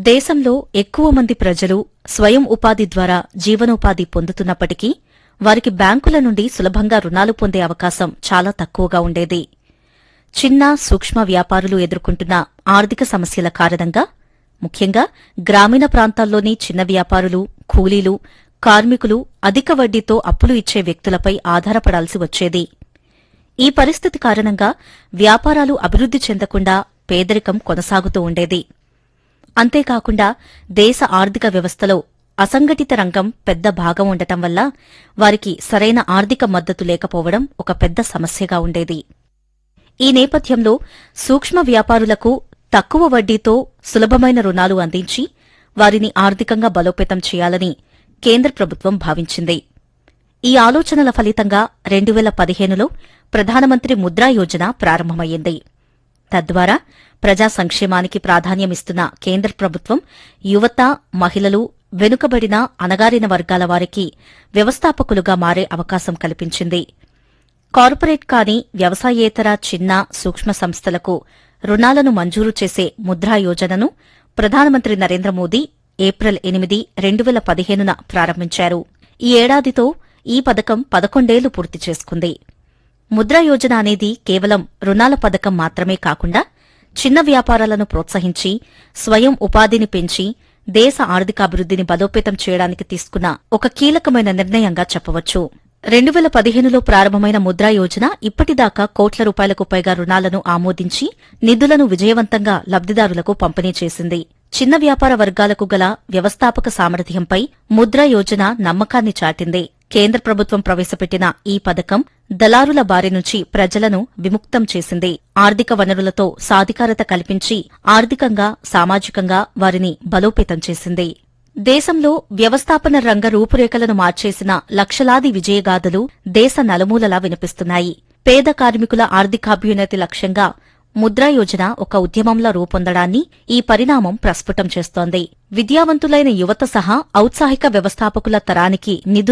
దేశంలో ఎక్కువ మంది ప్రజలు స్వయం ఉపాధి ద్వారా జీవనోపాధి పొందుతున్నప్పటికీ వారికి బ్యాంకుల నుండి సులభంగా రుణాలు పొందే అవకాశం చాలా తక్కువగా ఉండేది చిన్న సూక్ష్మ వ్యాపారులు ఎదుర్కొంటున్న ఆర్థిక సమస్యల కారణంగా ముఖ్యంగా గ్రామీణ ప్రాంతాల్లోని చిన్న వ్యాపారులు కూలీలు కార్మికులు అధిక వడ్డీతో అప్పులు ఇచ్చే వ్యక్తులపై ఆధారపడాల్సి వచ్చేది ఈ పరిస్థితి కారణంగా వ్యాపారాలు అభివృద్ది చెందకుండా పేదరికం కొనసాగుతూ ఉండేది అంతేకాకుండా దేశ ఆర్థిక వ్యవస్థలో అసంఘటిత రంగం పెద్ద భాగం ఉండటం వల్ల వారికి సరైన ఆర్థిక మద్దతు లేకపోవడం ఒక పెద్ద సమస్యగా ఉండేది ఈ నేపథ్యంలో సూక్ష్మ వ్యాపారులకు తక్కువ వడ్డీతో సులభమైన రుణాలు అందించి వారిని ఆర్థికంగా బలోపేతం చేయాలని కేంద్ర ప్రభుత్వం భావించింది ఈ ఆలోచనల ఫలితంగా రెండు వేల పదిహేనులో ప్రధానమంత్రి ముద్రా యోజన ప్రారంభమైంది తద్వారా ప్రజా సంక్షేమానికి ప్రాధాన్యమిస్తున్న కేంద్ర ప్రభుత్వం యువత మహిళలు వెనుకబడిన అణగారిన వర్గాల వారికి వ్యవస్థాపకులుగా మారే అవకాశం కల్పించింది కార్పొరేట్ కాని వ్యవసాయేతర చిన్న సూక్ష్మ సంస్థలకు రుణాలను మంజూరు చేసే ముద్రా యోజనను ప్రధానమంత్రి నరేంద్ర మోదీ ఏప్రిల్ ఎనిమిది రెండు వేల పదిహేనున ప్రారంభించారు ఈ ఏడాదితో ఈ పథకం పదకొండేళ్లు పూర్తి చేసుకుంది ముద్రా యోజన అనేది కేవలం రుణాల పథకం మాత్రమే కాకుండా చిన్న వ్యాపారాలను ప్రోత్సహించి స్వయం ఉపాధిని పెంచి దేశ ఆర్థికాభివృద్దిని బలోపేతం చేయడానికి తీసుకున్న ఒక కీలకమైన నిర్ణయంగా చెప్పవచ్చు రెండు వేల పదిహేనులో ప్రారంభమైన ముద్రా యోజన ఇప్పటిదాకా కోట్ల రూపాయలకు పైగా రుణాలను ఆమోదించి నిధులను విజయవంతంగా లబ్దిదారులకు పంపిణీ చేసింది చిన్న వ్యాపార వర్గాలకు గల వ్యవస్థాపక సామర్థ్యంపై ముద్రా యోజన నమ్మకాన్ని చాటింది కేంద్ర ప్రభుత్వం ప్రవేశపెట్టిన ఈ పథకం దళారుల బారి నుంచి ప్రజలను విముక్తం చేసింది ఆర్థిక వనరులతో సాధికారత కల్పించి ఆర్థికంగా సామాజికంగా వారిని బలోపేతం చేసింది దేశంలో వ్యవస్థాపన రంగ రూపురేఖలను మార్చేసిన లక్షలాది విజయగాథలు దేశ నలుమూలలా వినిపిస్తున్నాయి పేద కార్మికుల ఆర్థికాభ్యున్నతి లక్ష్యంగా ముద్రా యోజన ఒక ఉద్యమంలా రూపొందడాన్ని ఈ పరిణామం ప్రస్ఫుటం చేస్తోంది విద్యావంతులైన యువత సహా ఔత్సాహిక వ్యవస్థాపకుల తరానికి నిధులు